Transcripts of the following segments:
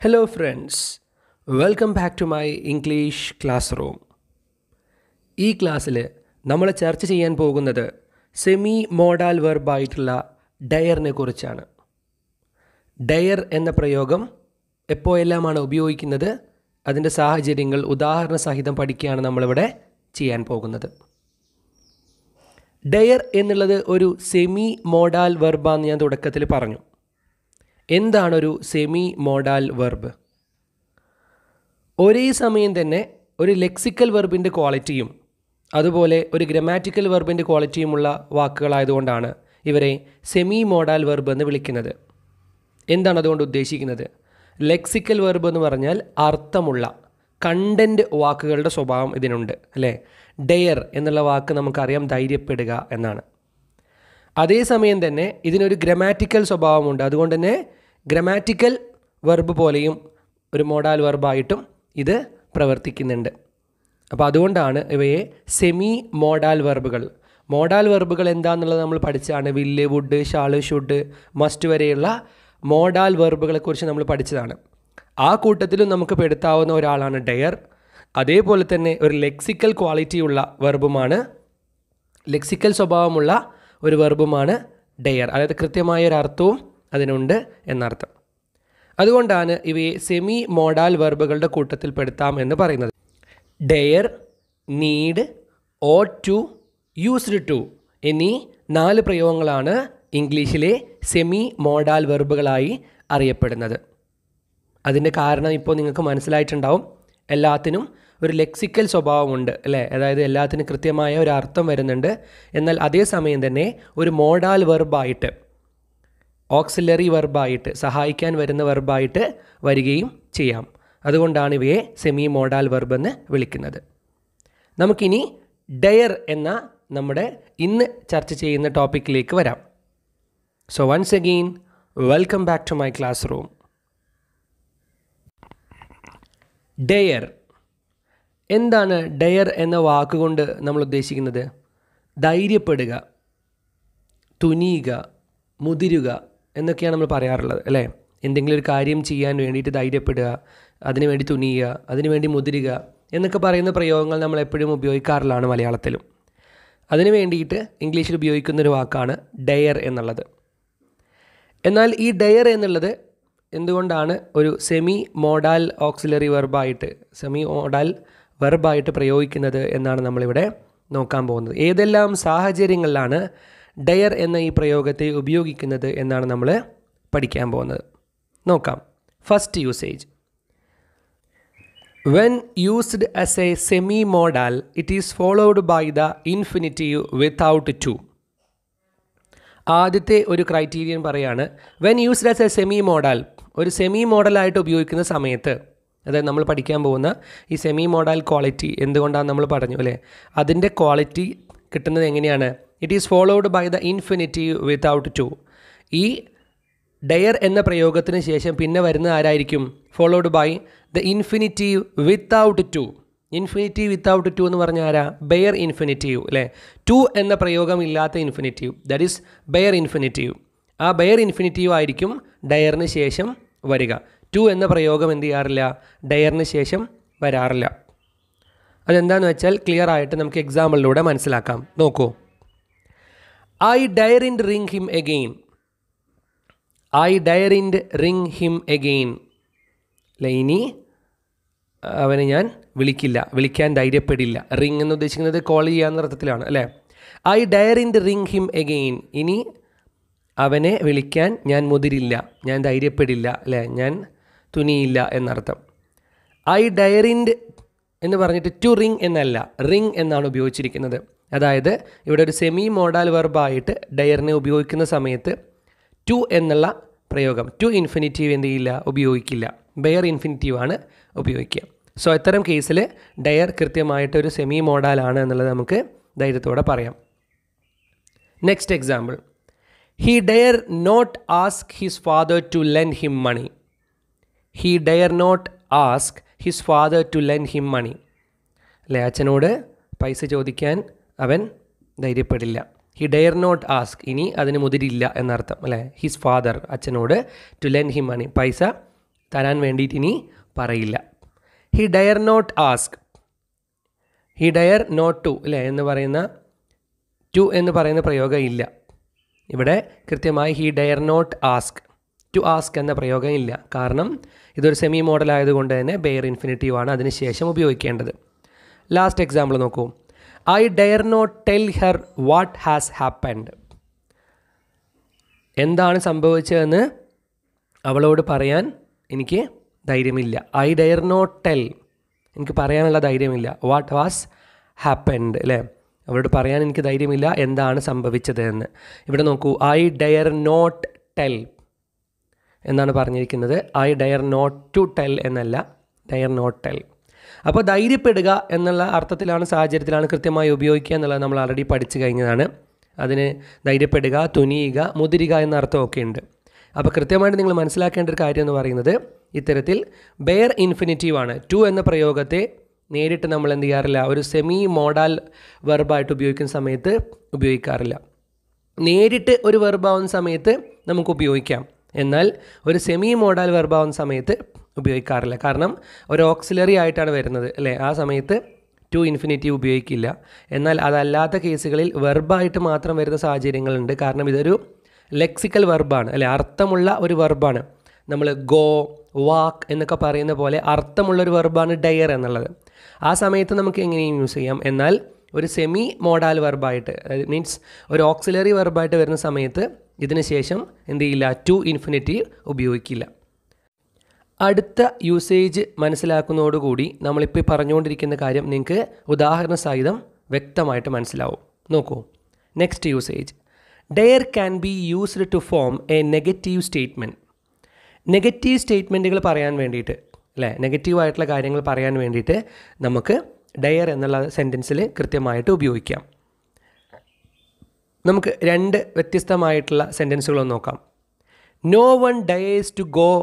Hello, friends. Welcome back to my English classroom. ഈ ക്ലാസ്സിൽ നമ്മൾ ചർച്ച ചെയ്യാൻ പോകുന്നത് സെമി മോഡാൽ വെർബായിട്ടുള്ള ഡയറിനെ കുറിച്ചാണ് ഡയർ എന്ന പ്രയോഗം എപ്പോഴെല്ലാമാണ് ഉപയോഗിക്കുന്നത് അതിൻ്റെ സാഹചര്യങ്ങൾ ഉദാഹരണ സഹിതം പഠിക്കുകയാണ് നമ്മളിവിടെ ചെയ്യാൻ പോകുന്നത് ഡയർ എന്നുള്ളത് ഒരു സെമി മോഡാൽ വെർബാന്ന് ഞാൻ തുടക്കത്തിൽ പറഞ്ഞു എന്താണ് ഒരു സെമി മോഡാൽ വെർബ് ഒരേ സമയം തന്നെ ഒരു ലെക്സിക്കൽ വെർബിൻ്റെ ക്വാളിറ്റിയും അതുപോലെ ഒരു ഗ്രമാറ്റിക്കൽ വെർബിൻ്റെ ക്വാളിറ്റിയുമുള്ള വാക്കുകളായതുകൊണ്ടാണ് ഇവരെ സെമി മോഡാൽ വെർബ് എന്ന് വിളിക്കുന്നത് എന്താണ് അതുകൊണ്ട് ഉദ്ദേശിക്കുന്നത് ലെക്സിക്കൽ വെർബ് എന്ന് പറഞ്ഞാൽ അർത്ഥമുള്ള കണ്ടൻറ്റ് വാക്കുകളുടെ സ്വഭാവം ഇതിനുണ്ട് അല്ലേ ഡെയർ എന്നുള്ള വാക്ക് നമുക്കറിയാം ധൈര്യപ്പെടുക എന്നാണ് അതേസമയം തന്നെ ഇതിനൊരു ഗ്രമാറ്റിക്കൽ സ്വഭാവമുണ്ട് അതുകൊണ്ട് തന്നെ ഗ്രമാറ്റിക്കൽ വെർബ് പോലെയും ഒരു മോഡാൽ വെർബായിട്ടും ഇത് പ്രവർത്തിക്കുന്നുണ്ട് അപ്പോൾ അതുകൊണ്ടാണ് ഇവയെ സെമി മോഡാൽ വെർബുകൾ മോഡാൽ വെർബുകൾ എന്താണെന്നുള്ളത് നമ്മൾ പഠിച്ചതാണ് will would shall should must വരെയുള്ള മോഡാൽ വെർബുകളെക്കുറിച്ച് നമ്മൾ പഠിച്ചതാണ് ആ കൂട്ടത്തിലും നമുക്ക് പെടുത്താവുന്ന ഒരാളാണ് ഡെയർ അതേപോലെ തന്നെ ഒരു ലെക്സിക്കൽ ക്വാളിറ്റിയുള്ള വെർബുമാണ് ലെക്സിക്കൽ സ്വഭാവമുള്ള ഒരു വെർബുമാണ് ഡെയർ അതായത് കൃത്യമായ ഒരു അർത്ഥവും അതിനുണ്ട് എന്നർത്ഥം അതുകൊണ്ടാണ് ഇവയെ സെമി മോഡാൽ വെർബുകളുടെ കൂട്ടത്തിൽ പെടുത്താം എന്ന് പറയുന്നത് dare need ought to used to എന്നീ നാല് പ്രയോഗങ്ങളാണ് ഇംഗ്ലീഷിലെ സെമി മോഡാൽ വെർബുകളായി അറിയപ്പെടുന്നത് അതിൻ്റെ കാരണം ഇപ്പോൾ നിങ്ങൾക്ക് മനസ്സിലായിട്ടുണ്ടാവും എല്ലാത്തിനും ഒരു ലെക്സിക്കൽ സ്വഭാവമുണ്ട് അല്ലേ അതായത് എല്ലാത്തിനും കൃത്യമായ ഒരു അർത്ഥം വരുന്നുണ്ട് എന്നാൽ അതേസമയം തന്നെ ഒരു മോഡാൽ വെർബായിട്ട് ഓക്സിലറി വെർബായിട്ട് സഹായിക്കാൻ വരുന്ന വെർബായിട്ട് വരികയും ചെയ്യാം അതുകൊണ്ടാണ് ഇവയെ സെമി മോഡാൽ വെർബ് എന്ന് വിളിക്കുന്നത് നമുക്കിനി ഡയർ എന്ന നമ്മുടെ ഇന്ന് ചർച്ച ചെയ്യുന്ന ടോപ്പിക്കിലേക്ക് വരാം so once again welcome back to my classroom dare എന്താണ് ഡെയർ എന്ന വാക്കുകൊണ്ട് നമ്മൾ ഉദ്ദേശിക്കുന്നത് ധൈര്യപ്പെടുക തുനിയുക മുതിരുക എന്നൊക്കെയാണ് നമ്മൾ പറയാറുള്ളത് അല്ലേ എന്തെങ്കിലും ഒരു കാര്യം ചെയ്യാൻ വേണ്ടിയിട്ട് ധൈര്യപ്പെടുക അതിനുവേണ്ടി തുനിയുക അതിനുവേണ്ടി മുതിരുക എന്നൊക്കെ പറയുന്ന പ്രയോഗങ്ങൾ നമ്മൾ എപ്പോഴും ഉപയോഗിക്കാറുള്ളതാണ് മലയാളത്തിലും അതിനു വേണ്ടിയിട്ട് ഇംഗ്ലീഷിൽ ഉപയോഗിക്കുന്ന ഒരു വാക്കാണ് ഡെയർ എന്നുള്ളത് എന്നാൽ ഈ ഡെയർ എന്നുള്ളത് എന്തുകൊണ്ടാണ് ഒരു സെമി മോഡാൽ ഓക്സിലറി വെർബായിട്ട് സെമി മോഡാൽ വെർബായിട്ട് പ്രയോഗിക്കുന്നത് എന്നാണ് നമ്മളിവിടെ നോക്കാൻ പോകുന്നത് ഏതെല്ലാം സാഹചര്യങ്ങളിലാണ് ഡയർ എന്ന ഈ പ്രയോഗത്തെ ഉപയോഗിക്കുന്നത് എന്നാണ് നമ്മൾ പഠിക്കാൻ പോകുന്നത് നോക്കാം first usage when used as a semi modal it is followed by the infinitive without to ആദ്യത്തെ ഒരു ക്രൈറ്റീരിയൻ പറയാണ് when used as a semi model ഒരു സെമി മോഡലായിട്ട് ഉപയോഗിക്കുന്ന സമയത്ത് അതായത് നമ്മൾ പഠിക്കാൻ പോകുന്ന ഈ സെമി മോഡൽ ക്വാളിറ്റി എന്തുകൊണ്ടാണ് നമ്മൾ പറഞ്ഞു അല്ലേ അതിൻ്റെ ക്വാളിറ്റി കിട്ടുന്നത് എങ്ങനെയാണ് it is followed by the infinitive without to ഈ ഡയർ എന്ന പ്രയോഗത്തിന് ശേഷം പിന്നെ വരുന്ന ആരായിരിക്കും followed by the infinitive without to infinitive without to എന്ന് പറഞ്ഞാൽ ആരാ ബെയർ ഇൻഫിനിറ്റീവ് അല്ലേ ടു എന്ന പ്രയോഗം ഇല്ലാത്ത infinitive that is bare infinitive ആ ബെയർ ഇൻഫിനിറ്റീവ് ആയിരിക്കും ഡയറിന് ശേഷം വരിക ടു എന്ന പ്രയോഗം എന്ത് ചെയ്യാറില്ല ഡയറിന് ശേഷം വരാറില്ല അതെന്താണെന്ന് വെച്ചാൽ ക്ലിയർ ആയിട്ട് നമുക്ക് എക്സാമ്പിളിലൂടെ മനസ്സിലാക്കാം നോക്കൂ I daren't ring him again I daren't ring him again അല്ല ഇനി അവനെ ഞാൻ വിളിക്കില്ല വിളിക്കാൻ ധൈര്യപ്പെടില്ല റിങ് എന്ന് ഉദ്ദേശിക്കുന്നത് കോൾ ചെയ്യാന്ന അർത്ഥത്തിലാണ് അല്ലേ I daren't ring him again ഇനി അവനെ വിളിക്കാൻ ഞാൻ മുതിരില്ല ഞാൻ ധൈര്യപ്പെടില്ല അല്ലേ ഞാൻ തുനിയില്ല എന്നർത്ഥം ഐ ഡയറിൻഡ് എന്ന് പറഞ്ഞിട്ട് ടു റിങ് എന്നല്ല റിങ് എന്നാണ് ഉപയോഗിച്ചിരിക്കുന്നത് അതായത് ഇവിടെ ഒരു സെമി മോഡാൽ വെർബായിട്ട് ഡയറിനെ ഉപയോഗിക്കുന്ന സമയത്ത് ടു എന്നുള്ള പ്രയോഗം ടു ഇൻഫിനിറ്റീവ് എന്ത് ചെയ്യില്ല ഉപയോഗിക്കില്ല ബെയർ ഇൻഫിനിറ്റീവ് ആണ് ഉപയോഗിക്കുക സോ ഇത്തരം കേസിൽ ഡയർ കൃത്യമായിട്ട് ഒരു സെമി മോഡാലാണ് എന്നുള്ളത് നമുക്ക് ധൈര്യത്തോടെ പറയാം next example he dare not ask his father to lend him money he dare not ask his father to lend him money അല്ലേ അച്ഛനോട് പൈസ ചോദിക്കാൻ അവൻ ധൈര്യപ്പെടില്ല ഹി ഡെയർ നോട്ട് ആസ്ക് ഇനി അതിന് മുതിരില്ല എന്നർത്ഥം അല്ലേ ഹിസ് ഫാദർ അച്ഛനോട് ടു ലെൻ ഹിം മണി പൈസ തരാൻ വേണ്ടിയിട്ട് ഇനി പറയില്ല he dare not ask he dare not to അല്ലേ എന്ന് പറയുന്ന ടു എന്ന് പറയുന്ന പ്രയോഗം ഇല്ല ഇവിടെ കൃത്യമായി he dare not ask to ask എന്ന പ്രയോഗം ഇല്ല കാരണം ഇതൊരു സെമി മോഡൽ ആയതുകൊണ്ട് തന്നെ ബെയർ ഇൻഫിനിറ്റീവ് ആണ് അതിനുശേഷം ഉപയോഗിക്കേണ്ടത് ലാസ്റ്റ് എക്സാമ്പിൾ നോക്കൂ I dare not tell her what has happened എന്താണ് സംഭവിച്ചതെന്ന് അവളോട് പറയാൻ എനിക്ക് ധൈര്യമില്ല ഐ ഡയർ നോട്ട് ടെൽ എനിക്ക് പറയാനുള്ള ധൈര്യമില്ല വാട്ട് വാസ് ഹാപ്പൻഡ് അല്ലേ അവളോട് പറയാൻ എനിക്ക് ധൈര്യമില്ല എന്താണ് സംഭവിച്ചത് എന്ന് ഇവിടെ നോക്കൂ ഐ ഡയർ നോട്ട് ടെൽ എന്നാണ് പറഞ്ഞിരിക്കുന്നത് I dare not to tell എന്നല്ല ഡയർ നോട്ട് ടെൽ അപ്പോൾ ധൈര്യപ്പെടുക എന്നുള്ള അർത്ഥത്തിലാണ് സാഹചര്യത്തിലാണ് കൃത്യമായി ഉപയോഗിക്കുക എന്നുള്ളത് നമ്മൾ ആൾറെഡി പഠിച്ചു കഴിഞ്ഞതാണ് അതിന് ധൈര്യപ്പെടുക തുനിയുക മുതിരുക എന്ന അർത്ഥമൊക്കെ ഉണ്ട് അപ്പോൾ കൃത്യമായിട്ട് നിങ്ങൾ മനസ്സിലാക്കേണ്ട ഒരു കാര്യം എന്ന് പറയുന്നത് ഇത്തരത്തിൽ ബെയർ ഇൻഫിനിറ്റീവ് ആണ് ടു എന്ന പ്രയോഗത്തെ നേരിട്ട് നമ്മൾ എന്ത് ചെയ്യാറില്ല ഒരു സെമി മോഡൽ വെർബായിട്ട് ഉപയോഗിക്കുന്ന സമയത്ത് ഉപയോഗിക്കാറില്ല നേരിട്ട് ഒരു വെർബാവുന്ന സമയത്ത് നമുക്ക് ഉപയോഗിക്കാം എന്നാൽ ഒരു സെമി മോഡൽ വെർബാവുന്ന സമയത്ത് ഉപയോഗിക്കാറില്ല കാരണം ഒരു ഓക്സിലറി ആയിട്ടാണ് വരുന്നത് അല്ലേ ആ സമയത്ത് ടു ഇൻഫിനിറ്റീവ് ഉപയോഗിക്കില്ല എന്നാൽ അതല്ലാത്ത കേസുകളിൽ വെർബായിട്ട് മാത്രം വരുന്ന സാഹചര്യങ്ങളുണ്ട് കാരണം ഇതൊരു ലെക്സിക്കൽ വെർബാണ് അല്ലെ അർത്ഥമുള്ള ഒരു വെർബാണ് നമ്മൾ ഗോ വാക്ക് എന്നൊക്കെ പറയുന്ന പോലെ അർത്ഥമുള്ള ഒരു വെർബാണ് ഡയർ എന്നുള്ളത് ആ സമയത്ത് നമുക്ക് എങ്ങനെയും യൂസ് ചെയ്യാം എന്നാൽ ഒരു സെമി മോഡാൽ വെർബായിട്ട് മീൻസ് ഒരു ഓക്സിലറി വെർബായിട്ട് വരുന്ന സമയത്ത് ഇതിന് ശേഷം എന്ത് ചെയ്യില്ല ടു ഇൻഫിനിറ്റീവ് ഉപയോഗിക്കില്ല അടുത്ത യൂസേജ് മനസ്സിലാക്കുന്നതോടുകൂടി നമ്മളിപ്പോൾ പറഞ്ഞുകൊണ്ടിരിക്കുന്ന കാര്യം നിങ്ങൾക്ക് ഉദാഹരണ സഹിതം വ്യക്തമായിട്ട് മനസ്സിലാവും നോക്കൂ next usage dare can be used to form a negative statement negative സ്റ്റേറ്റ്മെൻറ്റുകൾ പറയാൻ വേണ്ടിയിട്ട് അല്ലേ നെഗറ്റീവ് ആയിട്ടുള്ള കാര്യങ്ങൾ പറയാൻ വേണ്ടിയിട്ട് നമുക്ക് ഡയർ എന്നുള്ള സെൻറ്റൻസിൽ കൃത്യമായിട്ട് ഉപയോഗിക്കാം നമുക്ക് രണ്ട് വ്യത്യസ്തമായിട്ടുള്ള സെൻറ്റൻസുകളൊന്ന് നോക്കാം no one dares to go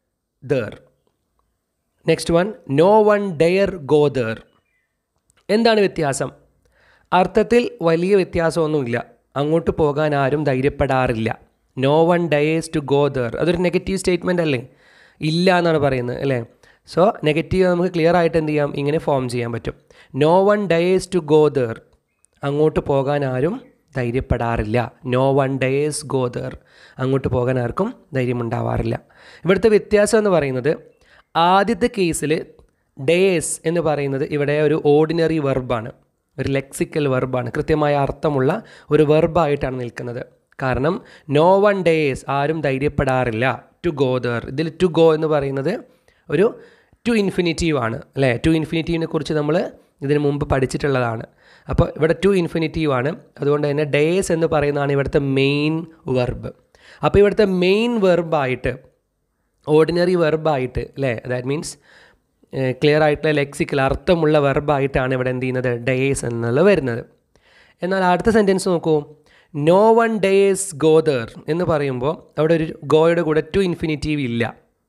there next one no one dare go there എന്താണ് വ്യത്യാസം അർത്ഥത്തിൽ വലിയ വ്യത്യാസമൊന്നുമില്ല അങ്ങോട്ട് പോകാൻ ആരും ധൈര്യപ്പെടാറില്ല no one dares to go there അതൊരു നെഗറ്റീവ് സ്റ്റേറ്റ്മെൻ്റ് അല്ലേ ഇല്ല എന്നാണ് പറയുന്നത് അല്ലേ സോ നെഗറ്റീവ് നമുക്ക് ക്ലിയർ ആയിട്ട് എന്ത് ചെയ്യാം ഇങ്ങനെ ഫോം ചെയ്യാൻ പറ്റും no one dares to go there അങ്ങോട്ട് പോകാൻ ആരും ധൈര്യപ്പെടാറില്ല no one dares go there അങ്ങോട്ട് പോകാൻ ആർക്കും ധൈര്യമുണ്ടാവാറില്ല ഇവിടുത്തെ വ്യത്യാസം എന്ന് പറയുന്നത് ആദ്യത്തെ കേസിൽ ഡേസ് എന്ന് പറയുന്നത് ഇവിടെ ഒരു ഓർഡിനറി വെർബാണ് ഒരു ലെക്സിക്കൽ വെർബാണ് കൃത്യമായ അർത്ഥമുള്ള ഒരു വെർബായിട്ടാണ് നിൽക്കുന്നത് കാരണം നോ വൺ ഡേസ് ആരും ധൈര്യപ്പെടാറില്ല ടു ഗോ ദർ ഇതിൽ ടു ഗോ എന്ന് പറയുന്നത് ഒരു ടു ഇൻഫിനിറ്റീവ് ആണ് അല്ലേ ടു ഇൻഫിനിറ്റീവിനെ കുറിച്ച് നമ്മൾ ഇതിനു മുമ്പ് പഠിച്ചിട്ടുള്ളതാണ് അപ്പോൾ ഇവിടെ ടു ഇൻഫിനിറ്റീവ് ആണ് അതുകൊണ്ട് തന്നെ ഡേസ് എന്ന് പറയുന്നതാണ് ഇവിടുത്തെ മെയിൻ വെർബ് അപ്പോൾ ഇവിടുത്തെ മെയിൻ വെർബായിട്ട് ഓർഡിനറി വെർബായിട്ട് അല്ലേ ദാറ്റ് മീൻസ് ക്ലിയർ ആയിട്ടുള്ള ലെക്സിക്കൽ അർത്ഥമുള്ള വെർബായിട്ടാണ് ഇവിടെ എന്ത് ചെയ്യുന്നത് ഡേസ് എന്നുള്ളത് വരുന്നത് എന്നാൽ അടുത്ത സെൻറ്റൻസ് നോക്കൂ നോ വൺ ഡേസ് ഗോദർ എന്ന് പറയുമ്പോൾ അവിടെ ഒരു ഗോയുടെ കൂടെ ടു ഇൻഫിനിറ്റീവ് ഇല്ല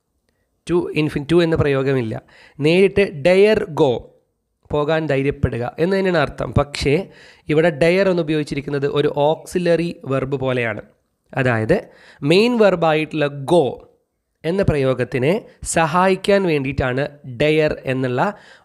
ടു ഇൻഫിൻ ടു എന്ന പ്രയോഗമില്ല നേരിട്ട് ഡയർ ഗോ പോകാൻ ധൈര്യപ്പെടുക എന്ന് തന്നെയാണ് അർത്ഥം പക്ഷേ ഇവിടെ ഡയർ എന്ന് ഉപയോഗിച്ചിരിക്കുന്നത് ഒരു ഓക്സിലറി വെർബ് പോലെയാണ് അതായത് മെയിൻ വെർബായിട്ടുള്ള ഗോ എന്ന പ്രയോഗത്തിനെ സഹായിക്കാൻ വേണ്ടിയിട്ടാണ് ഡയർ എന്നുള്ള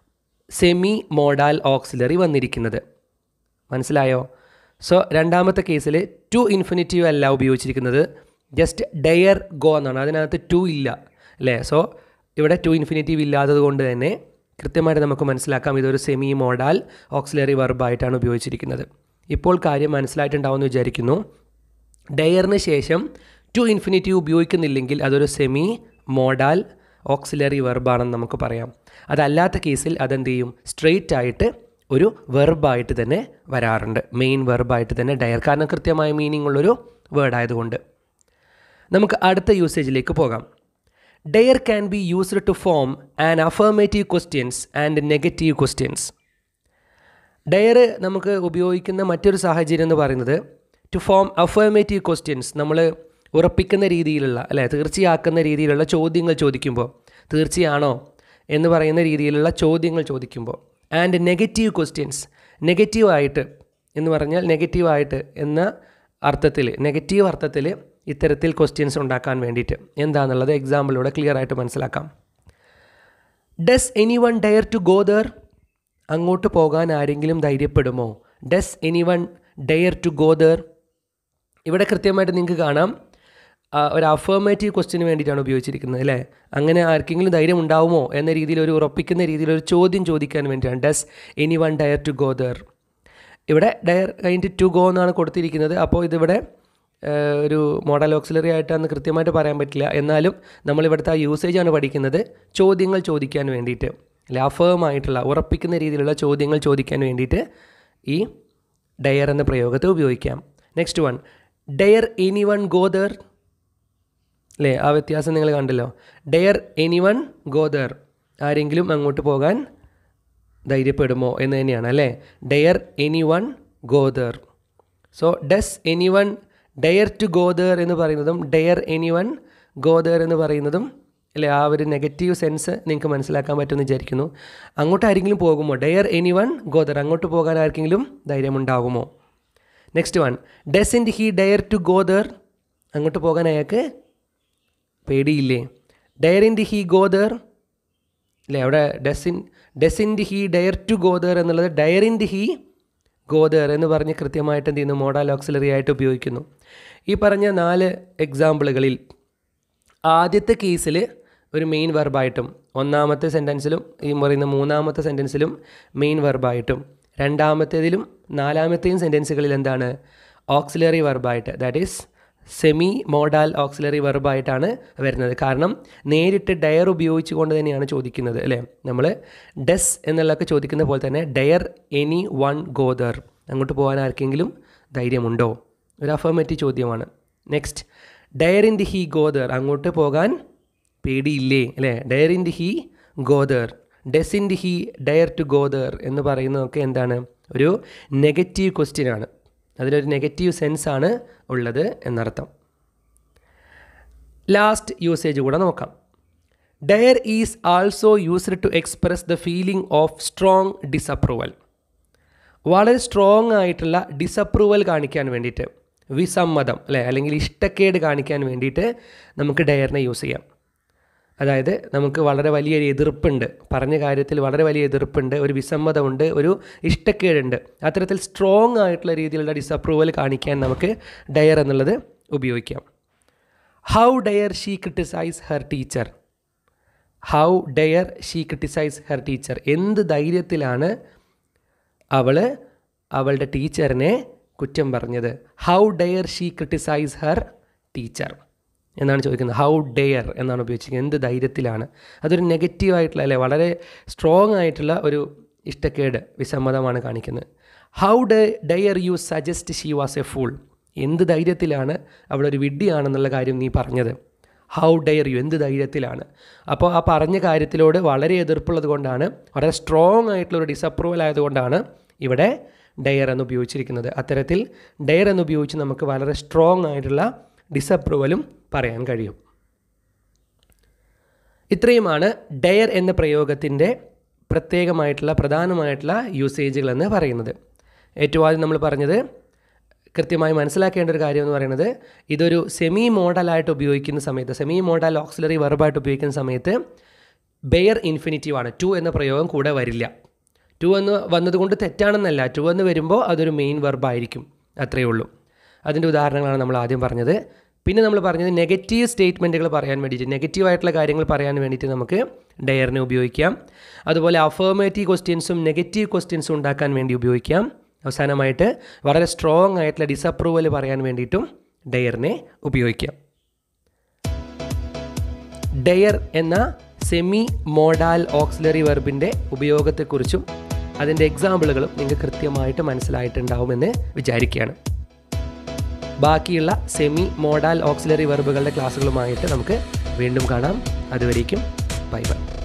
സെമി മോഡാൽ ഓക്സിലറി വന്നിരിക്കുന്നത് മനസ്സിലായോ സോ രണ്ടാമത്തെ കേസിൽ ടു ഇൻഫിനിറ്റീവ് അല്ല ഉപയോഗിച്ചിരിക്കുന്നത് ജസ്റ്റ് ഡയർ ഗോ എന്നാണ് അതിനകത്ത് ടു ഇല്ല അല്ലേ സോ ഇവിടെ ടു ഇൻഫിനിറ്റീവ് ഇല്ലാത്തത് കൊണ്ട് തന്നെ കൃത്യമായിട്ട് നമുക്ക് മനസ്സിലാക്കാം ഇതൊരു സെമി മോഡാൽ ഓക്സിലറി വെർബായിട്ടാണ് ഉപയോഗിച്ചിരിക്കുന്നത് ഇപ്പോൾ കാര്യം മനസ്സിലായിട്ടുണ്ടാവുമെന്ന് വിചാരിക്കുന്നു ഡയറിന് ശേഷം ടു ഇൻഫിനിറ്റീവ് ഉപയോഗിക്കുന്നില്ലെങ്കിൽ അതൊരു സെമി മോഡാൽ ഓക്സിലറി വെർബാണെന്ന് നമുക്ക് പറയാം അതല്ലാത്ത കേസിൽ അതെന്ത് ചെയ്യും സ്ട്രെയിറ്റ് ആയിട്ട് ഒരു വെർബായിട്ട് തന്നെ വരാറുണ്ട് മെയിൻ വെർബായിട്ട് തന്നെ ഡയർ കാരണം കൃത്യമായ മീനിങ് ഉള്ളൊരു വേർഡ് ആയതുകൊണ്ട് നമുക്ക് അടുത്ത യൂസേജിലേക്ക് പോകാം dare can be used to form and affirmative questions and negative questions dare നമുക്ക് ഉപയോഗിക്കുന്ന മറ്റൊരു സാഹചര്യം എന്ന് പറയുന്നത് ടു ഫോം അഫർമേറ്റീവ് ക്വസ്റ്റ്യൻസ് നമ്മൾ ഉറപ്പിക്കുന്ന രീതിയിലുള്ള അല്ലെ തീർച്ചയാക്കുന്ന രീതിയിലുള്ള ചോദ്യങ്ങൾ ചോദിക്കുമ്പോൾ തീർച്ചയാണോ എന്ന് പറയുന്ന രീതിയിലുള്ള ചോദ്യങ്ങൾ ചോദിക്കുമ്പോൾ ആൻഡ് നെഗറ്റീവ് ക്വസ്റ്റ്യൻസ് നെഗറ്റീവായിട്ട് എന്ന് പറഞ്ഞാൽ നെഗറ്റീവായിട്ട് എന്ന അർത്ഥത്തിൽ നെഗറ്റീവ് അർത്ഥത്തിൽ ഇത്തരത്തിൽ ക്വസ്റ്റ്യൻസ് ഉണ്ടാക്കാൻ വേണ്ടിയിട്ട് എന്താണെന്നുള്ളത് എക്സാമ്പിളിലൂടെ ക്ലിയർ ആയിട്ട് മനസ്സിലാക്കാം does anyone dare to go there അങ്ങോട്ട് പോകാൻ ആരെങ്കിലും ധൈര്യപ്പെടുമോ does anyone dare to go there ഇവിടെ കൃത്യമായിട്ട് നിങ്ങൾക്ക് കാണാം ആ, ഒരു അഫേർമേറ്റീവ് ക്വസ്റ്റിന് വേണ്ടിയിട്ടാണ് ഉപയോഗിച്ചിരിക്കുന്നത് അല്ലേ അങ്ങനെ ആർക്കെങ്കിലും ധൈര്യം ഉണ്ടാവുമോ എന്ന രീതിയിൽ ഒരു ഉറപ്പിക്കുന്ന രീതിയിൽ ഒരു ചോദ്യം ചോദിക്കാൻ വേണ്ടിയാണ് does anyone dare to go there ഇവിടെ ഡയർ കഴിഞ്ഞിട്ട് ടു ഗോ എന്നാണ് കൊടുത്തിരിക്കുന്നത് അപ്പോൾ ഇതിവിടെ ആ, ഒരു മോഡൽ ഓക്സിലറി ആയിട്ടാണ് കൃത്യമായിട്ട് പറയാൻ പറ്റില്ല എന്നാലും നമ്മളിവിടുത്തെ ആ യൂസേജാണ് പഠിക്കുന്നത് ചോദ്യങ്ങൾ ചോദിക്കാൻ വേണ്ടിയിട്ട് അല്ലെ അഫേമായിട്ടുള്ള ഉറപ്പിക്കുന്ന രീതിയിലുള്ള ചോദ്യങ്ങൾ ചോദിക്കാൻ വേണ്ടിയിട്ട് ഈ ഡയർ എന്ന പ്രയോഗത്തെ ഉപയോഗിക്കാം next one dare anyone go there അല്ലേ ആ വ്യത്യാസം നിങ്ങൾ കണ്ടല്ലോ ഡയർ എനി വൺ ഗോദർ ആരെങ്കിലും അങ്ങോട്ട് പോകാൻ ധൈര്യപ്പെടുമോ എന്ന് തന്നെയാണ് അല്ലേ dare anyone go there so does anyone dare to go there എന്ന് പറയുന്നതും ഡയർ എനി വൺ ഗോദർ എന്ന് പറയുന്നതും അല്ലേ ആ ഒരു നെഗറ്റീവ് സെൻസ് നിങ്ങൾക്ക് മനസ്സിലാക്കാൻ പറ്റുമെന്ന് വിചാരിക്കുന്നു അങ്ങോട്ട് ആരെങ്കിലും പോകുമോ ഡയർ എനി വൺ ഗോദർ അങ്ങോട്ട് പോകാൻ ആർക്കെങ്കിലും ധൈര്യമുണ്ടാകുമോ next one doesn't he dare to go there അങ്ങോട്ട് പോകാൻ അയാൾക്ക് പേടിയില്ലേ ഡയറിൻറ്റ് ഹി ഗോദർ അല്ലേ അവിടെ doesn't doesn't he dare to go there എന്നുള്ളത് ഡയറിൻറ്റ് ഹി ഗോദർ എന്ന് പറഞ്ഞ് കൃത്യമായിട്ട് എന്ത് ചെയ്യുന്നു മോഡൽ ഓക്സിലറി ആയിട്ട് ഉപയോഗിക്കുന്നു ഈ പറഞ്ഞ നാല് എക്സാമ്പിളുകളിൽ ആദ്യത്തെ കേസിൽ ഒരു മെയിൻ വെർബായിട്ടും ഒന്നാമത്തെ സെൻറ്റൻസിലും ഈ പറയുന്ന മൂന്നാമത്തെ സെൻറ്റൻസിലും മെയിൻ വെർബായിട്ടും രണ്ടാമത്തേതിലും നാലാമത്തെയും സെൻറ്റൻസുകളിൽ എന്താണ് ഓക്സിലറി വെർബായിട്ട് that is semi modal auxiliary വെർബായിട്ടാണ് വരുന്നത് കാരണം നേരിട്ട് ഡയർ ഉപയോഗിച്ചുകൊണ്ട് തന്നെയാണ് ചോദിക്കുന്നത് അല്ലേ നമ്മൾ ഡെസ് എന്നുള്ളതൊക്കെ ചോദിക്കുന്ന പോലെ തന്നെ ഡയർ എനി വൺ ഗോദർ അങ്ങോട്ട് പോകാൻ ആർക്കെങ്കിലും ധൈര്യമുണ്ടോ ഒരു അഫർമേറ്റീവ് ചോദ്യമാണ് next in the he go there അങ്ങോട്ട് പോകാൻ പേടിയില്ലേ അല്ലേ in the he go there in the he dare to go there എന്ന് പറയുന്നതൊക്കെ എന്താണ് ഒരു നെഗറ്റീവ് ക്വസ്റ്റ്യൻ ആണ് അതിലൊരു നെഗറ്റീവ് സെൻസ് ആണ് ഉള്ളത് എന്നർത്ഥം ലാസ്റ്റ് യൂസേജ് കൂടെ നോക്കാം dare is also used to express the feeling of strong disapproval വളരെ സ്ട്രോങ് ആയിട്ടുള്ള ഡിസപ്രൂവൽ കാണിക്കാൻ വേണ്ടിയിട്ട് വിസമ്മതം അല്ലേ അല്ലെങ്കിൽ ഇഷ്ടക്കേട് കാണിക്കാൻ വേണ്ടിയിട്ട് നമുക്ക് ഡയറിനെ യൂസ് ചെയ്യാം അതായത് നമുക്ക് വളരെ വലിയൊരു എതിർപ്പുണ്ട് പറഞ്ഞ കാര്യത്തിൽ വളരെ വലിയ എതിർപ്പുണ്ട് ഒരു വിസമ്മതമുണ്ട് ഒരു ഇഷ്ടക്കേടുണ്ട് അത്തരത്തിൽ സ്ട്രോങ് ആയിട്ടുള്ള രീതിയിലുള്ള ഡിസപ്രൂവൽ കാണിക്കാൻ നമുക്ക് ഡയർ എന്നുള്ളത് ഉപയോഗിക്കാം how dare she criticise her teacher how dare she criticise her teacher എന്ത് ധൈര്യത്തിലാണ് അവൾ അവളുടെ ടീച്ചറിനെ കുറ്റം പറഞ്ഞത് how dare she criticise her teacher എന്നാണ് ചോദിക്കുന്നത് ഹൗ ഡെയർ എന്നാണ് ഉപയോഗിച്ചിരിക്കുന്നത് എന്ത് ധൈര്യത്തിലാണ് അതൊരു നെഗറ്റീവ് ആയിട്ടുള്ള അല്ലെ വളരെ സ്ട്രോങ് ആയിട്ടുള്ള ഒരു ഇഷ്ടക്കേട് വിസമ്മതമാണ് കാണിക്കുന്നത് how da dare you suggest she was a fool എന്ത് ധൈര്യത്തിലാണ് അവളൊരു വിഡ്ഢിയാണെന്നുള്ള കാര്യം നീ പറഞ്ഞത് ഹൗ ഡെയർ യു എന്ത് ധൈര്യത്തിലാണ് അപ്പോൾ ആ പറഞ്ഞ കാര്യത്തിലോട് വളരെ എതിർപ്പുള്ളത് കൊണ്ടാണ് വളരെ സ്ട്രോങ് ആയിട്ടുള്ള ഒരു ഡിസപ്രൂവൽ ആയതുകൊണ്ടാണ് ഇവിടെ ഡെയർ എന്ന് ഉപയോഗിച്ചിരിക്കുന്നത് അത്തരത്തിൽ ഡെയർ എന്ന് ഉപയോഗിച്ച് നമുക്ക് വളരെ സ്ട്രോങ് ആയിട്ടുള്ള ഡിസപ്രൂവലും പറയാൻ കഴിയും ഇത്രയുമാണ് ഡെയർ എന്ന പ്രയോഗത്തിൻ്റെ പ്രത്യേകമായിട്ടുള്ള പ്രധാനമായിട്ടുള്ള യൂസേജുകൾ എന്ന് പറയുന്നത് ഏറ്റവും ആദ്യം നമ്മൾ പറഞ്ഞത് കൃത്യമായി മനസ്സിലാക്കേണ്ട ഒരു കാര്യം എന്ന് പറയുന്നത് ഇതൊരു സെമി മോഡലായിട്ട് ഉപയോഗിക്കുന്ന സമയത്ത് സെമി മോഡൽ ഓക്സിലറി വെർബായിട്ട് ഉപയോഗിക്കുന്ന സമയത്ത് ബെയർ ഇൻഫിനിറ്റീവ് ആണ് ടു എന്ന പ്രയോഗം കൂടെ വരില്ല ടു എന്ന് വന്നതുകൊണ്ട് തെറ്റാണെന്നല്ല ടു എന്ന് വരുമ്പോൾ അതൊരു മെയിൻ വെർബായിരിക്കും അത്രയേ ഉള്ളൂ അതിൻ്റെ ഉദാഹരണങ്ങളാണ് നമ്മൾ ആദ്യം പറഞ്ഞത് പിന്നെ നമ്മൾ പറഞ്ഞത് നെഗറ്റീവ് സ്റ്റേറ്റ്മെൻറ്റുകൾ പറയാൻ വേണ്ടിയിട്ട് നെഗറ്റീവ് ആയിട്ടുള്ള കാര്യങ്ങൾ പറയാൻ വേണ്ടിയിട്ട് നമുക്ക് ഡയറിനെ ഉപയോഗിക്കാം അതുപോലെ അഫേർമേറ്റീവ് ക്വസ്റ്റ്യൻസും നെഗറ്റീവ് ക്വസ്റ്റ്യൻസും ഉണ്ടാക്കാൻ വേണ്ടി ഉപയോഗിക്കാം അവസാനമായിട്ട് വളരെ സ്ട്രോങ് ആയിട്ടുള്ള ഡിസപ്രൂവൽ പറയാൻ വേണ്ടിയിട്ടും ഡയറിനെ ഉപയോഗിക്കാം ഡയർ എന്ന സെമി മോഡാൽ ഓക്സിലറി വെർബിൻ്റെ ഉപയോഗത്തെക്കുറിച്ചും അതിൻ്റെ എക്സാമ്പിളുകളും നിങ്ങൾക്ക് കൃത്യമായിട്ട് മനസ്സിലായിട്ടുണ്ടാവുമെന്ന് വിചാരിക്കുകയാണ് ബാക്കിയുള്ള സെമി മോഡാൽ ഓക്സിലറി വെർബുകളുടെ ക്ലാസ്സുകളുമായിട്ട് നമുക്ക് വീണ്ടും കാണാം അതുവരേക്കും ബൈ ബൈ